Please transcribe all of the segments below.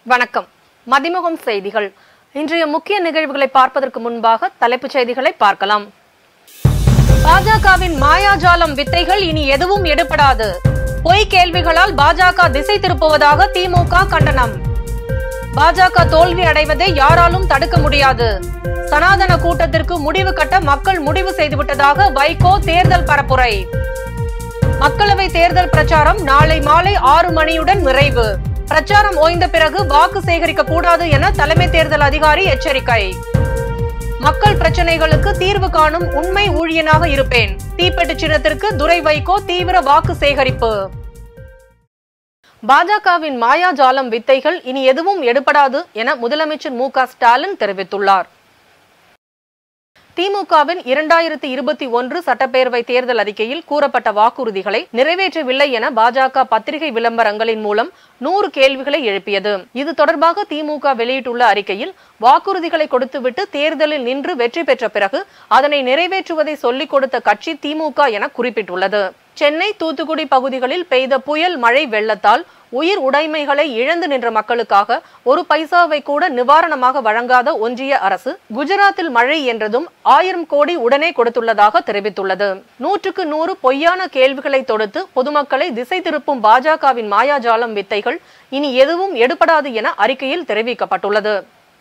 வணக்கம் மதிமுகம் செய்திகள் இன்றைய முக்கிய நிகழ்வுகளை பார்ப்பதற்கு முன்பாக தலைப்புச் செய்திகளை பார்க்கலாம் பாஜகவின் மாயாஜாலம் வித்தைகள் இனி எதுவும் எடுபடாது பொய் கேள்விகளால் பாஜக திசை திருப்புவதாக திமுக கண்டனம் பாஜக தோல்வி அடைவதை யாராலும் தடுக்க முடியாது சனாதன கூட்டத்திற்கு முடிவு கட்ட மக்கள் முடிவு செய்துவிட்டதாக வைகோ தேர்தல் பரப்புரை மக்களவை தேர்தல் பிரச்சாரம் நாளை மாலை ஆறு மணியுடன் நிறைவு பிரச்சாரம் ஓய்ந்த பிறகு வாக்கு சேகரிக்க கூடாது என தலைமை தேர்தல் அதிகாரி எச்சரிக்கை மக்கள் பிரச்சனைகளுக்கு தீர்வு காணும் உண்மை ஊழியனாக இருப்பேன் தீப்பெட்டு சின்னத்திற்கு துரை வைகோ தீவிர வாக்கு சேகரிப்பு பாஜகவின் மாயாஜாலம் வித்தைகள் இனி எதுவும் எடுபடாது என முதலமைச்சர் மு க ஸ்டாலின் தெரிவித்துள்ளார் திமுகவின் இரண்டாயிரத்தி இருபத்தி ஒன்று சட்டப்பேரவை தேர்தல் அறிக்கையில் கூறப்பட்ட வாக்குறுதிகளை நிறைவேற்றவில்லை என பாஜக பத்திரிகை விளம்பரங்களின் மூலம் நூறு கேள்விகளை எழுப்பியது இது தொடர்பாக திமுக வெளியிட்டுள்ள அறிக்கையில் வாக்குறுதிகளை கொடுத்துவிட்டு தேர்தலில் நின்று வெற்றி பெற்ற பிறகு அதனை நிறைவேற்றுவதை சொல்லிக் கொடுத்த கட்சி திமுக என குறிப்பிட்டுள்ளது சென்னை தூத்துக்குடி பகுதிகளில் பெய்த புயல் மழை வெள்ளத்தால் உயிர் உடைமைகளை இழந்து நின்ற மக்களுக்காக ஒரு பைசாவை கூட நிவாரணமாக வழங்காத ஒன்றிய அரசு குஜராத்தில் மழை என்றதும் ஆயிரம் கோடி உடனே கொடுத்துள்ளதாக தெரிவித்துள்ளது நூற்றுக்கு நூறு பொய்யான கேள்விகளை தொடுத்து பொதுமக்களை திசை திருப்பும் பாஜகவின் மாயாஜாலம் வித்தைகள் இனி எதுவும் எடுபடாது என அறிக்கையில் தெரிவிக்கப்பட்டுள்ளது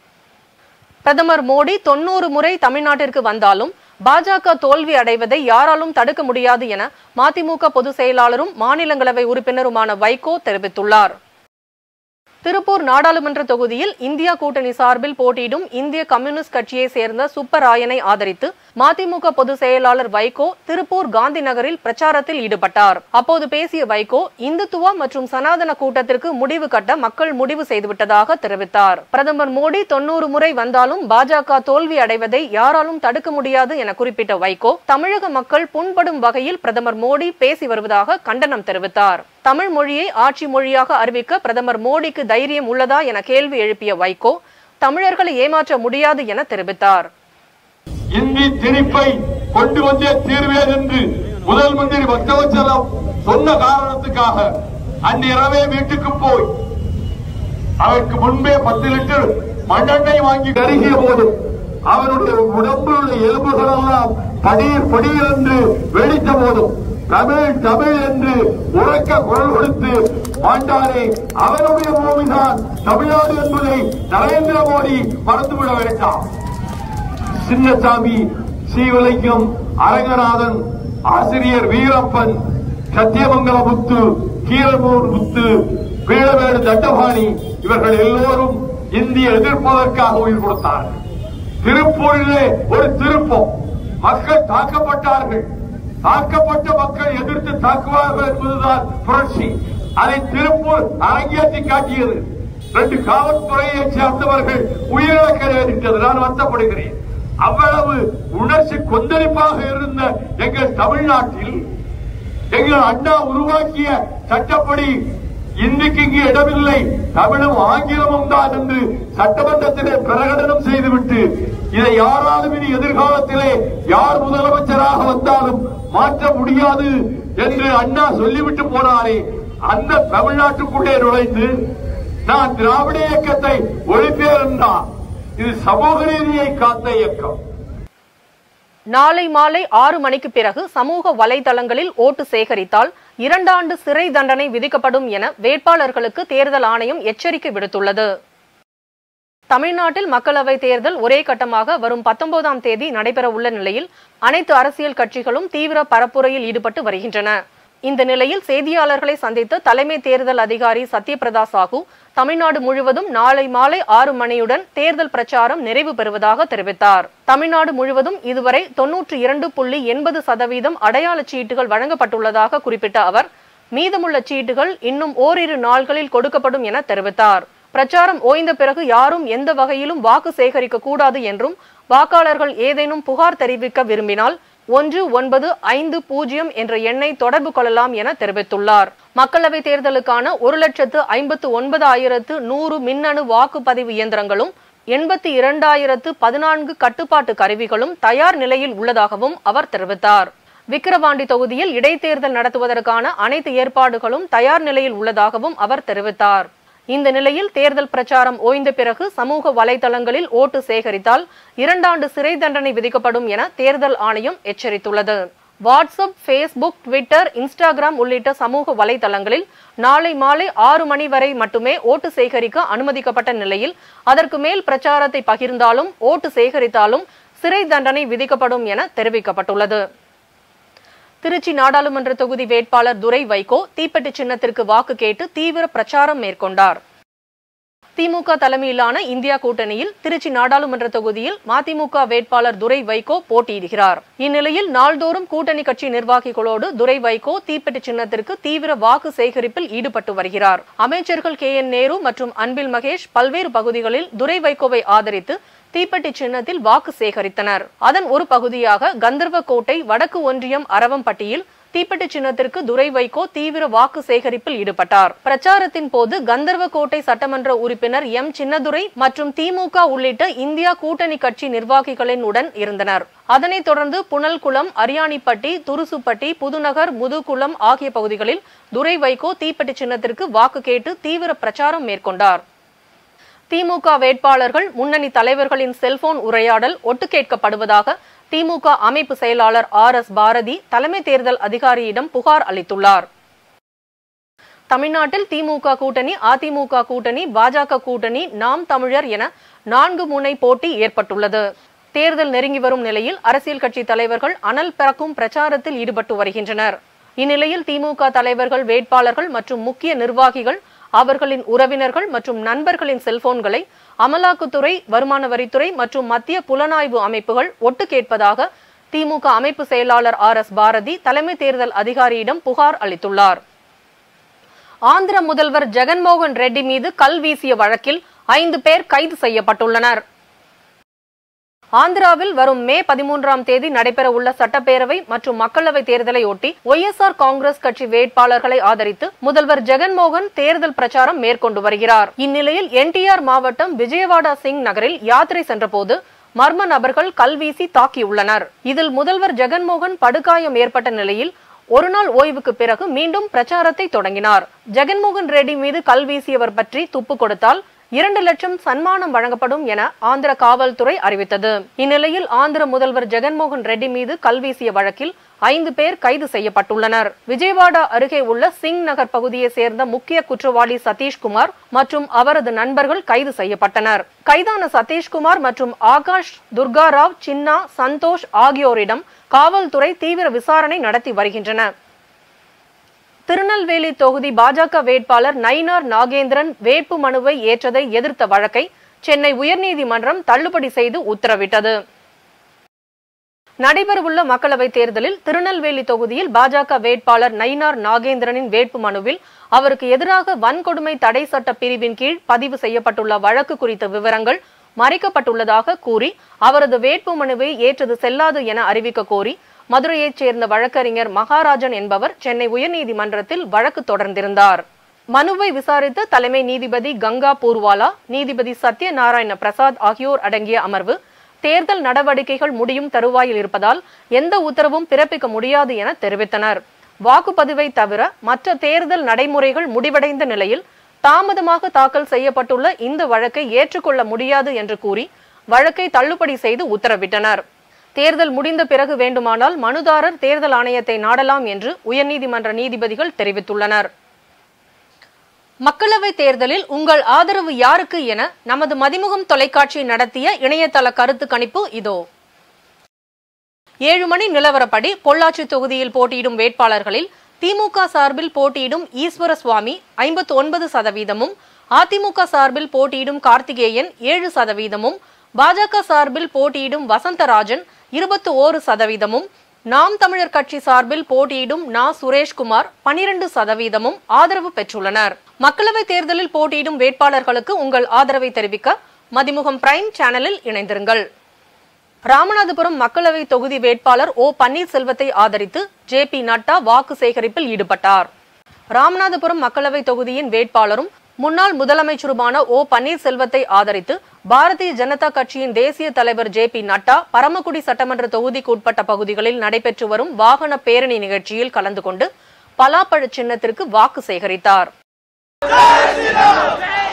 பிரதமர் மோடி தொன்னூறு முறை தமிழ்நாட்டிற்கு வந்தாலும் பாஜக தோல்வி அடைவதை யாராலும் தடுக்க முடியாது என மதிமுக பொதுச் செயலாளரும் மாநிலங்களவை உறுப்பினருமான வைகோ தெரிவித்துள்ளார் திருப்பூர் நாடாளுமன்ற தொகுதியில் இந்தியா கூட்டணி சார்பில் போட்டியிடும் இந்திய கம்யூனிஸ்ட் கட்சியை சேர்ந்த சுப்பராயனை ஆதரித்து மதிமுக பொதுச் செயலாளர் வைகோ திருப்பூர் காந்தி நகரில் பிரச்சாரத்தில் ஈடுபட்டார் அப்போது பேசிய வைகோ இந்துத்துவா மற்றும் சனாதன கூட்டத்திற்கு முடிவு கட்ட மக்கள் முடிவு செய்துவிட்டதாக தெரிவித்தார் பிரதமர் மோடி தொன்னூறு முறை வந்தாலும் பாஜக தோல்வி அடைவதை யாராலும் தடுக்க முடியாது என குறிப்பிட்ட வைகோ தமிழக மக்கள் புண்படும் வகையில் பிரதமர் மோடி பேசி வருவதாக கண்டனம் தெரிவித்தார் தமிழ் மொழியை ஆட்சி மொழியாக அறிவிக்க பிரதமர் மோடிக்கு தைரியம் உள்ளதா என கேள்வி எழுப்பிய வைகோ தமிழர்களை ஏமாற்ற முடியாது என தெரிவித்தார் இந்தி திணிப்பை கொண்டு வந்தே தீர்வேன் என்று முதல் மந்திரி பக்தவச்சலம் சொன்ன காரணத்துக்காக அந்நிரவே வீட்டுக்கு போய் அவருக்கு முன்பே பத்து லிட்டர் மண்ணெண்ணெய் வாங்கி கருகிய போது அவருடைய உடம்பில் உள்ள எலும்புகள் எல்லாம் படீர் படீர் என்று வெடித்த போதும் தமிழ் தமிழ் என்று உறக்க குரல் கொடுத்து மாண்டாரே அவருடைய பூமிதான் தமிழ்நாடு என்பதை நரேந்திர மோடி மறந்துவிட வேண்டாம் சின்னசாமி ஸ்ரீவிலைக்கும் அரங்கநாதன் ஆசிரியர் வீரப்பன் சத்தியமங்கல முத்து கீரமூர் முத்து வீரவேடு தண்டபாணி இவர்கள் எல்லோரும் இந்திய எதிர்ப்பதற்காக உயிர் கொடுத்தார்கள் திருப்பூரிலே ஒரு திருப்பம் மக்கள் தாக்கப்பட்டார்கள் தாக்கப்பட்ட மக்கள் எதிர்த்து தாக்குவார்கள் என்பதுதான் புரட்சி அதை திருப்பூர் அரங்கேற்றி காட்டியது ரெண்டு காவல்துறையை சேர்ந்தவர்கள் உயிரிழக்க நேரிட்டது நான் வருத்தப்படுகிறேன் அவ்வளவு உணர்ச்சி கொந்தளிப்பாக இருந்த எங்கள் தமிழ்நாட்டில் எங்கள் அண்ணா உருவாக்கிய சட்டப்படி இன்றைக்கு இங்கு இடமில்லை தமிழும் ஆங்கிலமும் தான் என்று சட்டமன்றத்திலே பிரகடனம் செய்துவிட்டு இதை யாராலும் இனி எதிர்காலத்திலே யார் முதலமைச்சராக வந்தாலும் மாற்ற முடியாது என்று அண்ணா சொல்லிவிட்டு போனாரே அந்த தமிழ்நாட்டுக்குள்ளே நுழைந்து நான் திராவிட இயக்கத்தை ஒழிப்பேன் என்றார் இது சமூக நீதியை காத்த இயக்கம் நாளை மாலை ஆறு மணிக்கு பிறகு சமூக வலைதளங்களில் ஓட்டு சேகரித்தால் இரண்டாண்டு சிறை தண்டனை விதிக்கப்படும் என வேட்பாளர்களுக்கு தேர்தல் ஆணையம் எச்சரிக்கை விடுத்துள்ளது தமிழ்நாட்டில் மக்களவை தேர்தல் ஒரே கட்டமாக வரும் பத்தொன்பதாம் தேதி நடைபெற உள்ள நிலையில் அனைத்து அரசியல் கட்சிகளும் தீவிர பரப்புரையில் ஈடுபட்டு வருகின்றன இந்த நிலையில் செய்தியாளர்களை சந்தித்த தலைமை தேர்தல் அதிகாரி சத்யபிரதா சாஹூ தமிழ்நாடு முழுவதும் நாளை மாலை ஆறு மணியுடன் தேர்தல் பிரச்சாரம் நிறைவு பெறுவதாக தெரிவித்தார் தமிழ்நாடு முழுவதும் இதுவரை தொன்னூற்றி இரண்டு புள்ளி எண்பது சதவீதம் அடையாள சீட்டுகள் வழங்கப்பட்டுள்ளதாக குறிப்பிட்ட அவர் மீதமுள்ள சீட்டுகள் இன்னும் ஓரிரு நாள்களில் கொடுக்கப்படும் என தெரிவித்தார் பிரச்சாரம் ஓய்ந்த பிறகு யாரும் எந்த வகையிலும் வாக்கு சேகரிக்க கூடாது என்றும் வாக்காளர்கள் ஏதேனும் புகார் தெரிவிக்க விரும்பினால் ஒன்று ஒன்பது ஐந்து பூஜ்ஜியம் என்ற எண்ணை தொடர்பு கொள்ளலாம் என தெரிவித்துள்ளார் மக்களவை தேர்தலுக்கான ஒரு லட்சத்து ஐம்பத்து ஒன்பது ஆயிரத்து நூறு மின்னணு வாக்குப்பதிவு இயந்திரங்களும் எண்பத்தி இரண்டாயிரத்து பதினான்கு கட்டுப்பாட்டு கருவிகளும் தயார் நிலையில் உள்ளதாகவும் அவர் தெரிவித்தார் விக்கிரவாண்டி தொகுதியில் இடைத்தேர்தல் நடத்துவதற்கான அனைத்து ஏற்பாடுகளும் தயார் நிலையில் உள்ளதாகவும் அவர் தெரிவித்தார் இந்த நிலையில் தேர்தல் பிரச்சாரம் ஓய்ந்த பிறகு சமூக வலைதளங்களில் ஓட்டு சேகரித்தால் இரண்டாண்டு சிறை தண்டனை விதிக்கப்படும் என தேர்தல் ஆணையம் எச்சரித்துள்ளது வாட்ஸ்அப் ஃபேஸ்புக் ட்விட்டர் இன்ஸ்டாகிராம் உள்ளிட்ட சமூக வலைதளங்களில் நாளை மாலை ஆறு மணி வரை மட்டுமே ஓட்டு சேகரிக்க அனுமதிக்கப்பட்ட நிலையில் அதற்கு மேல் பிரச்சாரத்தை பகிர்ந்தாலும் ஓட்டு சேகரித்தாலும் சிறை தண்டனை விதிக்கப்படும் என தெரிவிக்கப்பட்டுள்ளது திருச்சி நாடாளுமன்ற தொகுதி வேட்பாளர் துரை வைகோ தீப்பெட்டி சின்னத்திற்கு வாக்கு கேட்டு தீவிர பிரச்சாரம் மேற்கொண்டார் திமுக தலைமையிலான இந்தியா கூட்டணியில் திருச்சி நாடாளுமன்ற தொகுதியில் மதிமுக வேட்பாளர் துரை வைகோ போட்டியிடுகிறார் இந்நிலையில் நாள்தோறும் கூட்டணி கட்சி நிர்வாகிகளோடு துரை வைகோ தீப்பெட்டி சின்னத்திற்கு தீவிர வாக்கு சேகரிப்பில் ஈடுபட்டு வருகிறார் அமைச்சர்கள் கே என் நேரு மற்றும் அன்பில் மகேஷ் பல்வேறு பகுதிகளில் துரை வைகோவை ஆதரித்து தீப்பெட்டி சின்னத்தில் வாக்கு சேகரித்தனர் அதன் ஒரு பகுதியாக கந்தர்வக்கோட்டை வடக்கு ஒன்றியம் அரவம்பட்டியில் தீப்பெட்டி சின்னத்திற்கு துரை வைகோ தீவிர வாக்கு சேகரிப்பில் ஈடுபட்டார் பிரச்சாரத்தின் போது கந்தர்வக்கோட்டை சட்டமன்ற உறுப்பினர் எம் சின்னதுரை மற்றும் திமுக உள்ளிட்ட இந்தியா கூட்டணி கட்சி நிர்வாகிகளின் உடன் இருந்தனர் அதனைத் தொடர்ந்து புனல்குளம் அரியாணிப்பட்டி துருசுப்பட்டி புதுநகர் முதுகுளம் ஆகிய பகுதிகளில் துரை வைகோ தீப்பெட்டி சின்னத்திற்கு வாக்கு கேட்டு தீவிர பிரச்சாரம் மேற்கொண்டார் திமுக வேட்பாளர்கள் முன்னணி தலைவர்களின் செல்போன் உரையாடல் ஒட்டு கேட்கப்படுவதாக திமுக அமைப்பு செயலாளர் ஆர் எஸ் பாரதி தலைமை தேர்தல் அதிகாரியிடம் புகார் அளித்துள்ளார் தமிழ்நாட்டில் திமுக கூட்டணி அதிமுக கூட்டணி பாஜக கூட்டணி நாம் தமிழர் என நான்கு முனை போட்டி ஏற்பட்டுள்ளது தேர்தல் நெருங்கி வரும் நிலையில் அரசியல் கட்சி தலைவர்கள் அனல் பறக்கும் பிரச்சாரத்தில் ஈடுபட்டு வருகின்றனர் இந்நிலையில் திமுக தலைவர்கள் வேட்பாளர்கள் மற்றும் முக்கிய நிர்வாகிகள் அவர்களின் உறவினர்கள் மற்றும் நண்பர்களின் செல்போன்களை அமலாக்கத்துறை வருமான வரித்துறை மற்றும் மத்திய புலனாய்வு அமைப்புகள் ஒட்டு கேட்பதாக திமுக அமைப்பு செயலாளர் ஆர் எஸ் பாரதி தலைமை தேர்தல் அதிகாரியிடம் புகார் அளித்துள்ளார் ஆந்திர முதல்வர் ஜெகன்மோகன் ரெட்டி மீது கல் வீசிய வழக்கில் ஐந்து பேர் கைது செய்யப்பட்டுள்ளனர் ஆந்திராவில் வரும் மே பதிமூன்றாம் தேதி நடைபெற உள்ள சட்டப்பேரவை மற்றும் மக்களவை தேர்தலை ஒட்டி ஒய்எஸ்ஆர் காங்கிரஸ் கட்சி வேட்பாளர்களை ஆதரித்து முதல்வர் ஜெகன்மோகன் தேர்தல் பிரச்சாரம் மேற்கொண்டு வருகிறார் இந்நிலையில் என்டிஆர் மாவட்டம் விஜயவாடா சிங் நகரில் யாத்திரை சென்றபோது மர்ம நபர்கள் கல்வீசி தாக்கியுள்ளனர் இதில் முதல்வர் ஜெகன்மோகன் படுகாயம் ஏற்பட்ட நிலையில் ஒருநாள் ஓய்வுக்கு பிறகு மீண்டும் பிரச்சாரத்தை தொடங்கினார் ஜெகன்மோகன் ரெட்டி மீது கல் வீசியவர் பற்றி துப்பு கொடுத்தால் இரண்டு லட்சம் சன்மானம் வழங்கப்படும் என ஆந்திர காவல்துறை அறிவித்தது இந்நிலையில் ஆந்திர முதல்வர் ஜெகன்மோகன் ரெட்டி மீது கல்வீசிய வழக்கில் ஐந்து பேர் கைது செய்யப்பட்டுள்ளனர் விஜயவாடா அருகே உள்ள சிங் நகர் பகுதியை சேர்ந்த முக்கிய குற்றவாளி சதீஷ்குமார் மற்றும் அவரது நண்பர்கள் கைது செய்யப்பட்டனர் கைதான சதீஷ்குமார் மற்றும் ஆகாஷ் துர்காராவ் சின்னா சந்தோஷ் ஆகியோரிடம் காவல்துறை தீவிர விசாரணை நடத்தி வருகின்றன திருநெல்வேலி தொகுதி பாஜக வேட்பாளர் நயினார் நாகேந்திரன் வேட்பு மனுவை ஏற்றதை எதிர்த்த வழக்கை சென்னை உயர்நீதிமன்றம் தள்ளுபடி செய்து உத்தரவிட்டது நடைபெறவுள்ள மக்களவைத் தேர்தலில் திருநெல்வேலி தொகுதியில் பாஜக வேட்பாளர் நயினார் நாகேந்திரனின் வேட்பு மனுவில் அவருக்கு எதிராக வன்கொடுமை தடை சட்ட பிரிவின் கீழ் பதிவு செய்யப்பட்டுள்ள வழக்கு குறித்த விவரங்கள் மறைக்கப்பட்டுள்ளதாக கூறி அவரது வேட்பு மனுவை ஏற்றது செல்லாது என அறிவிக்க கோரி மதுரையைச் சேர்ந்த வழக்கறிஞர் மகாராஜன் என்பவர் சென்னை உயர்நீதிமன்றத்தில் வழக்கு தொடர்ந்திருந்தார் மனுவை விசாரித்த தலைமை நீதிபதி கங்கா பூர்வாலா நீதிபதி சத்யநாராயண பிரசாத் ஆகியோர் அடங்கிய அமர்வு தேர்தல் நடவடிக்கைகள் முடியும் தருவாயில் இருப்பதால் எந்த உத்தரவும் பிறப்பிக்க முடியாது என தெரிவித்தனர் வாக்குப்பதிவை தவிர மற்ற தேர்தல் நடைமுறைகள் முடிவடைந்த நிலையில் தாமதமாக தாக்கல் செய்யப்பட்டுள்ள இந்த வழக்கை ஏற்றுக்கொள்ள முடியாது என்று கூறி வழக்கை தள்ளுபடி செய்து உத்தரவிட்டனர் தேர்தல் முடிந்த பிறகு வேண்டுமானால் மனுதாரர் தேர்தல் ஆணையத்தை நாடலாம் என்று உயர்நீதிமன்ற நீதிபதிகள் தெரிவித்துள்ளனர் மக்களவை தேர்தலில் உங்கள் ஆதரவு யாருக்கு என நமது மதிமுகம் தொலைக்காட்சி நடத்திய இணையதள கருத்து கணிப்பு இதோ ஏழு மணி நிலவரப்படி பொள்ளாச்சி தொகுதியில் போட்டியிடும் வேட்பாளர்களில் திமுக சார்பில் போட்டியிடும் ஈஸ்வர சுவாமி ஐம்பத்தி ஒன்பது சதவீதமும் அதிமுக சார்பில் போட்டியிடும் கார்த்திகேயன் ஏழு சதவீதமும் பாஜக சார்பில் போட்டியிடும் வசந்தராஜன் இருபத்தி ஓரு சதவீதமும் நாம் தமிழர் கட்சி சார்பில் போட்டியிடும் நா சுரேஷ்குமார் பனிரெண்டு சதவீதமும் ஆதரவு பெற்றுள்ளனர் மக்களவைத் தேர்தலில் போட்டியிடும் வேட்பாளர்களுக்கு உங்கள் ஆதரவை தெரிவிக்க மதிமுகம் பிரைம் சேனலில் இணைந்திருங்கள் ராமநாதபுரம் மக்களவை தொகுதி வேட்பாளர் ஓ பன்னீர்செல்வத்தை ஆதரித்து ஜே பி நட்டா வாக்கு சேகரிப்பில் ஈடுபட்டார் ராமநாதபுரம் மக்களவை தொகுதியின் வேட்பாளரும் முன்னாள் முதலமைச்சருமான ஓ பன்னீர்செல்வத்தை ஆதரித்து பாரதிய ஜனதா கட்சியின் தேசிய தலைவர் ஜே பி நட்டா பரமக்குடி சட்டமன்ற தொகுதிக்கு உட்பட்ட பகுதிகளில் நடைபெற்று வரும் வாகன பேரணி நிகழ்ச்சியில் கலந்து கொண்டு பலாப்பழ சின்னத்திற்கு வாக்கு சேகரித்தார் ஜெய்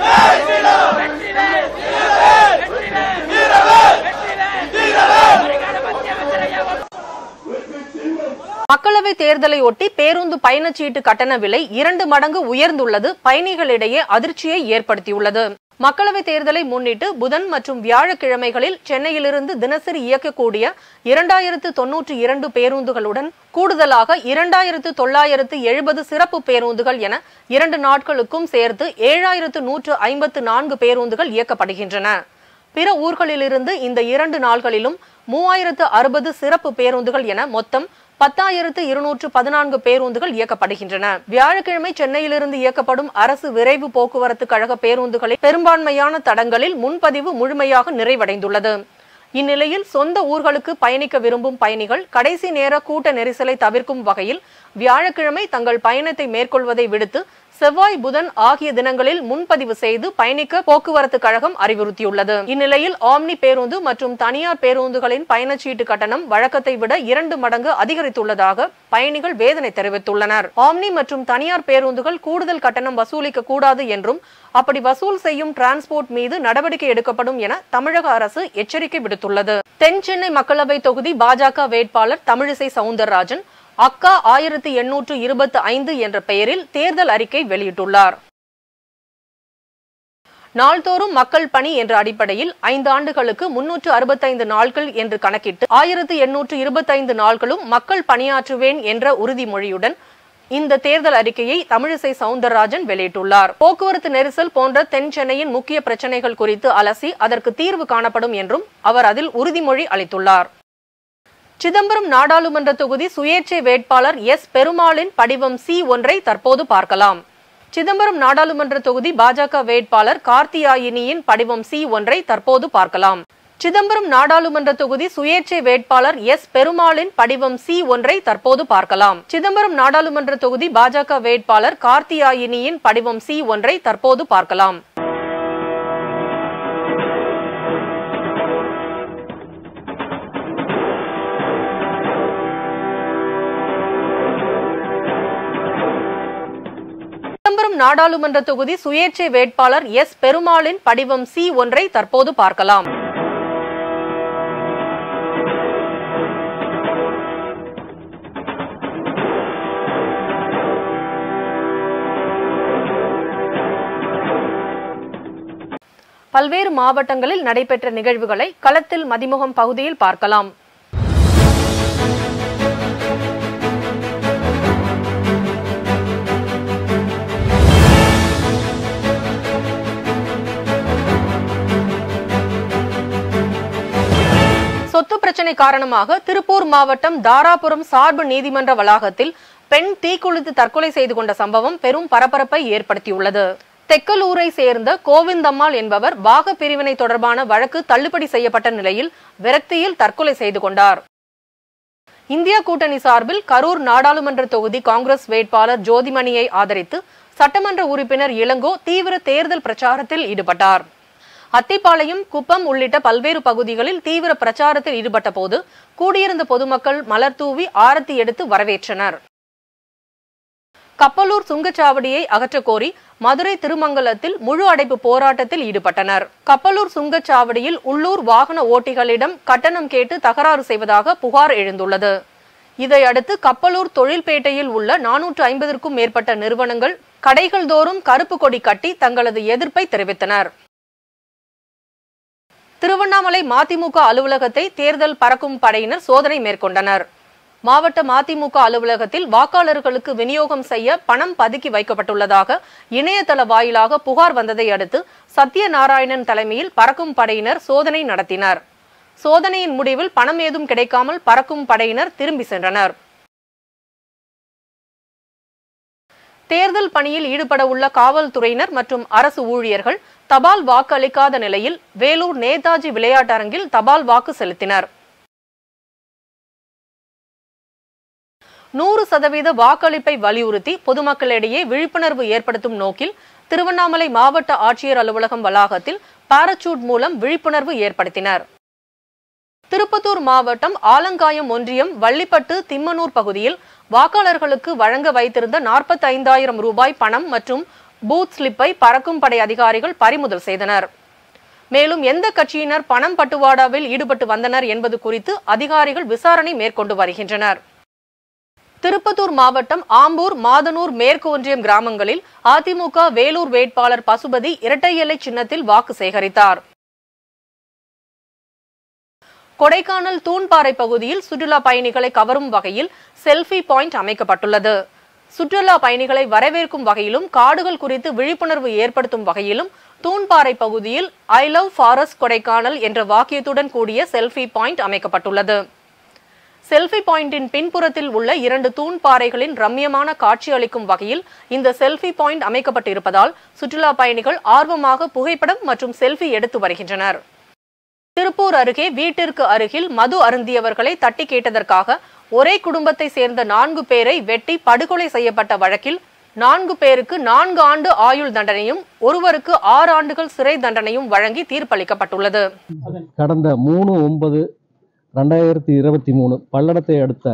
மக்களவை தேர்தலை ஒட்டி பேருந்து பயணச்சீட்டு கட்டண விலை இரண்டு மடங்கு உயர்ந்துள்ளது பயணிகளிடையே அதிர்ச்சியை ஏற்படுத்தியுள்ளது மக்களவை தேர்தலை முன்னிட்டு புதன் மற்றும் வியாழக்கிழமைகளில் சென்னையிலிருந்து தினசரி இயக்கக்கூடிய இரண்டாயிரத்து தொன்னூற்றி இரண்டு பேருந்துகளுடன் கூடுதலாக இரண்டாயிரத்து தொள்ளாயிரத்து எழுபது சிறப்பு பேருந்துகள் என இரண்டு நாட்களுக்கும் சேர்த்து ஏழாயிரத்து நூற்று ஐம்பத்து நான்கு பேருந்துகள் இயக்கப்படுகின்றன பிற ஊர்களிலிருந்து இந்த இரண்டு நாள்களிலும் மூவாயிரத்து அறுபது சிறப்பு பேருந்துகள் என மொத்தம் பத்தாயிரத்து இருநூற்று பதினான்கு பேருந்துகள் இயக்கப்படுகின்றன வியாழக்கிழமை சென்னையிலிருந்து இயக்கப்படும் அரசு விரைவு போக்குவரத்து கழக பேருந்துகளில் பெரும்பான்மையான தடங்களில் முன்பதிவு முழுமையாக நிறைவடைந்துள்ளது இந்நிலையில் சொந்த ஊர்களுக்கு பயணிக்க விரும்பும் பயணிகள் கடைசி நேர கூட்ட நெரிசலை தவிர்க்கும் வகையில் வியாழக்கிழமை தங்கள் பயணத்தை மேற்கொள்வதை விடுத்து செவ்வாய் புதன் ஆகிய தினங்களில் முன்பதிவு செய்து பயணிக்க போக்குவரத்து கழகம் அறிவுறுத்தியுள்ளது இந்நிலையில் ஆம்னி பேருந்து மற்றும் தனியார் பேருந்துகளின் பயணச்சீட்டு கட்டணம் வழக்கத்தை விட இரண்டு மடங்கு அதிகரித்துள்ளதாக பயணிகள் வேதனை தெரிவித்துள்ளனர் ஆம்னி மற்றும் தனியார் பேருந்துகள் கூடுதல் கட்டணம் வசூலிக்க கூடாது என்றும் அப்படி வசூல் செய்யும் டிரான்ஸ்போர்ட் மீது நடவடிக்கை எடுக்கப்படும் என தமிழக அரசு எச்சரிக்கை விடுத்துள்ளது தென் சென்னை மக்களவை தொகுதி பாஜக வேட்பாளர் தமிழிசை சவுந்தரராஜன் அக்கா ஆயிரத்தி எண்ணூற்று இருபத்தி ஐந்து என்ற பெயரில் தேர்தல் அறிக்கை வெளியிட்டுள்ளார் நாள்தோறும் மக்கள் பணி என்ற அடிப்படையில் ஐந்து ஆண்டுகளுக்கு முன்னூற்று அறுபத்தைந்து நாட்கள் என்று கணக்கிட்டு ஆயிரத்து எண்ணூற்று இருபத்தைந்து நாட்களும் மக்கள் பணியாற்றுவேன் என்ற உறுதிமொழியுடன் இந்த தேர்தல் அறிக்கையை தமிழிசை சவுந்தரராஜன் வெளியிட்டுள்ளார் போக்குவரத்து நெரிசல் போன்ற தென் சென்னையின் முக்கிய பிரச்சனைகள் குறித்து அலசி அதற்கு தீர்வு காணப்படும் என்றும் அவர் அதில் உறுதிமொழி அளித்துள்ளார் சிதம்பரம் நாடாளுமன்ற தொகுதி சுயேட்சை வேட்பாளர் எஸ் பெருமாளின் படிவம் சி ஒன்றை தற்போது பார்க்கலாம் சிதம்பரம் நாடாளுமன்ற தொகுதி பாஜக வேட்பாளர் கார்த்தியாயினியின் படிவம் சி ஒன்றை தற்போது பார்க்கலாம் சிதம்பரம் நாடாளுமன்ற தொகுதி சுயேட்சை வேட்பாளர் எஸ் பெருமாளின் படிவம் சி ஒன்றை தற்போது பார்க்கலாம் சிதம்பரம் நாடாளுமன்ற தொகுதி பாஜக வேட்பாளர் கார்த்தியாயினியின் படிவம் சி ஒன்றை தற்போது பார்க்கலாம் சிதம்பரம் நாடாளுமன்ற தொகுதி சுயேட்சை வேட்பாளர் எஸ் பெருமாளின் படிவம் சி ஒன்றை தற்போது பார்க்கலாம் பல்வேறு மாவட்டங்களில் நடைபெற்ற நிகழ்வுகளை களத்தில் மதிமுகம் பகுதியில் பார்க்கலாம் சொத்து பிரச்சனை காரணமாக திருப்பூர் மாவட்டம் தாராபுரம் சார்பு நீதிமன்ற வளாகத்தில் பெண் தீக்குளித்து தற்கொலை செய்து கொண்ட சம்பவம் பெரும் பரபரப்பை ஏற்படுத்தியுள்ளது தெக்கலூரை சேர்ந்த கோவிந்தம்மாள் என்பவர் பாக பிரிவினை தொடர்பான வழக்கு தள்ளுபடி செய்யப்பட்ட நிலையில் விரக்தியில் தற்கொலை செய்து கொண்டார் இந்தியா கூட்டணி சார்பில் கரூர் நாடாளுமன்ற தொகுதி காங்கிரஸ் வேட்பாளர் ஜோதிமணியை ஆதரித்து சட்டமன்ற உறுப்பினர் இளங்கோ தீவிர தேர்தல் பிரச்சாரத்தில் ஈடுபட்டார் அத்திப்பாளையம் குப்பம் உள்ளிட்ட பல்வேறு பகுதிகளில் தீவிர பிரச்சாரத்தில் ஈடுபட்ட போது கூடியிருந்த பொதுமக்கள் மலர் தூவி ஆரத்தி எடுத்து வரவேற்றனர் கப்பலூர் சுங்கச்சாவடியை அகற்றக் கோரி மதுரை திருமங்கலத்தில் முழு அடைப்பு போராட்டத்தில் ஈடுபட்டனர் கப்பலூர் சுங்கச்சாவடியில் உள்ளூர் வாகன ஓட்டிகளிடம் கட்டணம் கேட்டு தகராறு செய்வதாக புகார் எழுந்துள்ளது இதையடுத்து கப்பலூர் தொழில்பேட்டையில் உள்ள நானூற்று ஐம்பதற்கும் மேற்பட்ட நிறுவனங்கள் கடைகள் தோறும் கருப்பு கொடி கட்டி தங்களது எதிர்ப்பை தெரிவித்தனர் திருவண்ணாமலை மதிமுக அலுவலகத்தை தேர்தல் பறக்கும் படையினர் சோதனை மேற்கொண்டனர் மாவட்ட மதிமுக அலுவலகத்தில் வாக்காளர்களுக்கு விநியோகம் செய்ய பணம் பதுக்கி வைக்கப்பட்டுள்ளதாக இணையதள வாயிலாக புகார் வந்ததை அடுத்து சத்யநாராயணன் தலைமையில் பறக்கும் படையினர் சோதனை நடத்தினர் சோதனையின் முடிவில் பணம் ஏதும் கிடைக்காமல் பறக்கும் படையினர் திரும்பி சென்றனர் தேர்தல் பணியில் ஈடுபட உள்ள காவல்துறையினர் மற்றும் அரசு ஊழியர்கள் தபால் வாக்கு அளிக்காத நிலையில் வேலூர் நேதாஜி விளையாட்டரங்கில் தபால் வாக்கு செலுத்தினர் நூறு சதவீத வாக்களிப்பை வலியுறுத்தி பொதுமக்களிடையே விழிப்புணர்வு ஏற்படுத்தும் நோக்கில் திருவண்ணாமலை மாவட்ட ஆட்சியர் அலுவலகம் வளாகத்தில் பாராசூட் மூலம் விழிப்புணர்வு ஏற்படுத்தினர் திருப்பத்தூர் மாவட்டம் ஆலங்காயம் ஒன்றியம் வள்ளிப்பட்டு திம்மனூர் பகுதியில் வாக்காளர்களுக்கு வழங்க வைத்திருந்த நாற்பத்தி ஐந்தாயிரம் ரூபாய் பணம் மற்றும் பூத் ஸ்லிப்பை பறக்கும் படை அதிகாரிகள் பறிமுதல் செய்தனர் மேலும் எந்த கட்சியினர் பணம் பட்டுவாடாவில் ஈடுபட்டு வந்தனர் என்பது குறித்து அதிகாரிகள் விசாரணை மேற்கொண்டு வருகின்றனர் திருப்பத்தூர் மாவட்டம் ஆம்பூர் மாதனூர் மேற்கு ஒன்றியம் கிராமங்களில் அதிமுக வேலூர் வேட்பாளர் பசுபதி இரட்டை எல்லை சின்னத்தில் வாக்கு சேகரித்தார் கொடைக்கானல் தூண்பாறை பகுதியில் சுற்றுலா பயணிகளை கவரும் வகையில் செல்ஃபி பாயிண்ட் அமைக்கப்பட்டுள்ளது சுற்றுலா பயணிகளை வரவேற்கும் வகையிலும் காடுகள் குறித்து விழிப்புணர்வு ஏற்படுத்தும் வகையிலும் தூண்பாறை பகுதியில் ஐ லவ் ஃபாரஸ்ட் கொடைக்கானல் என்ற வாக்கியத்துடன் கூடிய செல்ஃபி பாயிண்ட் அமைக்கப்பட்டுள்ளது செல்ஃபி பாயிண்டின் பின்புறத்தில் உள்ள இரண்டு தூண் பாறைகளின் ரம்யமான காட்சி அளிக்கும் வகையில் இந்த செல்ஃபி பாயிண்ட் அமைக்கப்பட்டிருப்பதால் சுற்றுலா பயணிகள் ஆர்வமாக புகைப்படம் மற்றும் செல்ஃபி எடுத்து வருகின்றனர் திருப்பூர் அருகே வீட்டிற்கு அருகில் மது அருந்தியவர்களை தட்டி கேட்டதற்காக ஒரே குடும்பத்தை சேர்ந்த நான்கு பேரை வெட்டி படுகொலை செய்யப்பட்ட வழக்கில் நான்கு பேருக்கு நான்கு ஆண்டு ஆயுள் தண்டனையும் ஒருவருக்கு ஆறு ஆண்டுகள் சிறை தண்டனையும் வழங்கி தீர்ப்பளிக்கப்பட்டுள்ளது கடந்த மூணு ஒன்பது ரெண்டாயிரத்தி இருபத்தி மூணு பல்லடத்தை அடுத்த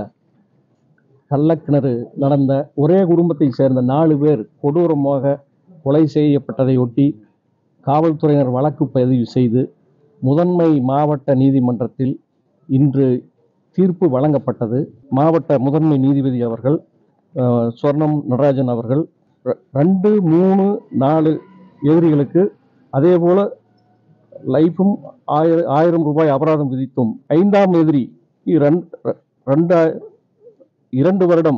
கள்ளக்கிணறு நடந்த ஒரே குடும்பத்தை சேர்ந்த நாலு பேர் கொடூரமாக கொலை செய்யப்பட்டதையொட்டி காவல்துறையினர் வழக்கு பதிவு செய்து முதன்மை மாவட்ட நீதிமன்றத்தில் இன்று தீர்ப்பு வழங்கப்பட்டது மாவட்ட முதன்மை நீதிபதி அவர்கள் அஹ், சொர்ணம் நடராஜன் அவர்கள் ரெ- ரெண்டு மூணு நாலு எதிரிகளுக்கு அதே போல லைஃபும் ஆயிரம் ஆயிரம் ரூபாய் அபராதம் விதித்தும் ஐந்தாம் எதிரி இரண்டு ரெண்டு இரண்டு வருடம்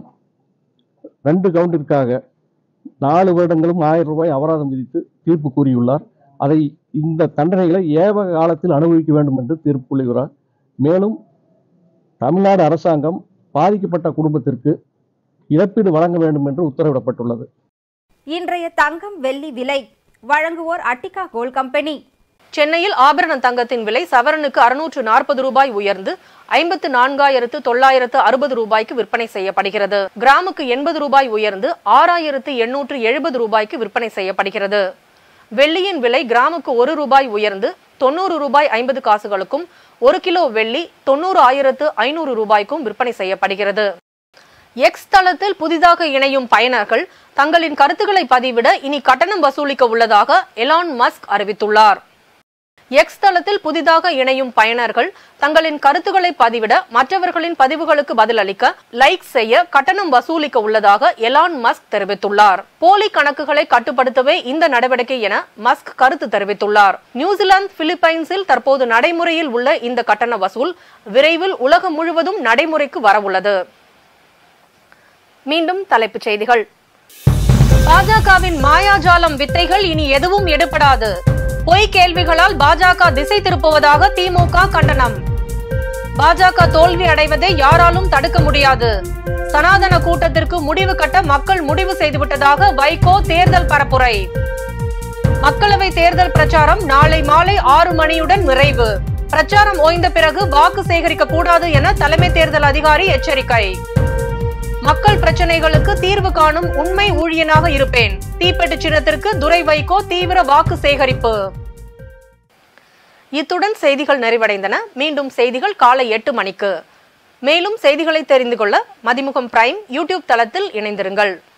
ரெண்டு கவுண்டிற்காக நாலு வருடங்களும் ஆயிரம் ரூபாய் அபராதம் விதித்து தீர்ப்பு கூறியுள்ளார் அதை இந்த தண்டனைகளை ஏவ காலத்தில் அனுபவிக்க வேண்டும் என்று தீர்ப்பு கூறுகிறார் மேலும் தமிழ்நாடு அரசாங்கம் பாதிக்கப்பட்ட குடும்பத்திற்கு இழப்பீடு வழங்க வேண்டும் என்று உத்தரவிடப்பட்டுள்ளது இன்றைய தங்கம் வெள்ளி விலை வழங்குவோர் அட்டிகா கோல்ட் கம்பெனி சென்னையில் ஆபரண தங்கத்தின் விலை சவரனுக்கு அறுநூற்று நாற்பது ரூபாய் உயர்ந்து ஐம்பத்து நான்காயிரத்து தொள்ளாயிரத்து அறுபது ரூபாய்க்கு விற்பனை செய்யப்படுகிறது கிராமுக்கு எண்பது ரூபாய் உயர்ந்து ஆறாயிரத்து எண்ணூற்று எழுபது ரூபாய்க்கு விற்பனை செய்யப்படுகிறது வெள்ளியின் விலை கிராமுக்கு ஒரு ரூபாய் உயர்ந்து தொண்ணூறு ரூபாய் ஐம்பது காசுகளுக்கும் ஒரு கிலோ வெள்ளி தொண்ணூறு ஆயிரத்து ஐநூறு ரூபாய்க்கும் விற்பனை செய்யப்படுகிறது எக்ஸ் தளத்தில் புதிதாக இணையும் பயனர்கள் தங்களின் கருத்துக்களை பதிவிட இனி கட்டணம் வசூலிக்க உள்ளதாக எலான் மஸ்க் அறிவித்துள்ளார் எக்ஸ் தளத்தில் புதிதாக இணையும் பயனர்கள் தங்களின் கருத்துக்களை பதிவிட மற்றவர்களின் பதிவுகளுக்கு பதிலளிக்க லைக் செய்ய கட்டணம் வசூலிக்க உள்ளதாக எலான் மஸ்க் தெரிவித்துள்ளார் போலி கணக்குகளை கட்டுப்படுத்தவே இந்த நடவடிக்கை என மஸ்க் கருத்து தெரிவித்துள்ளார் நியூசிலாந்து பிலிப்பைன்ஸில் தற்போது நடைமுறையில் உள்ள இந்த கட்டண வசூல் விரைவில் உலகம் முழுவதும் நடைமுறைக்கு வரவுள்ளது மீண்டும் தலைப்புச் செய்திகள் பாஜகவின் மாயாஜாலம் வித்தைகள் இனி எதுவும் எடுபடாது பொய் கேள்விகளால் பாஜக திசை திருப்புவதாக திமுக கண்டனம் பாஜக தோல்வி அடைவதை யாராலும் தடுக்க முடியாது சனாதன கூட்டத்திற்கு முடிவு கட்ட மக்கள் முடிவு செய்துவிட்டதாக வைகோ தேர்தல் பரப்புரை மக்களவை தேர்தல் பிரச்சாரம் நாளை மாலை ஆறு மணியுடன் நிறைவு பிரச்சாரம் ஓய்ந்த பிறகு வாக்கு சேகரிக்க கூடாது என தலைமை தேர்தல் அதிகாரி எச்சரிக்கை மக்கள் பிரச்சனைகளுக்கு தீர்வு காணும் உண்மை ஊழியனாக இருப்பேன் தீப்பெட்டி சின்னத்திற்கு துரை வைகோ தீவிர வாக்கு சேகரிப்பு இத்துடன் செய்திகள் நிறைவடைந்தன மீண்டும் செய்திகள் காலை எட்டு மணிக்கு மேலும் செய்திகளை தெரிந்து கொள்ள மதிமுகம் பிரைம் யூடியூப் தளத்தில் இணைந்திருங்கள்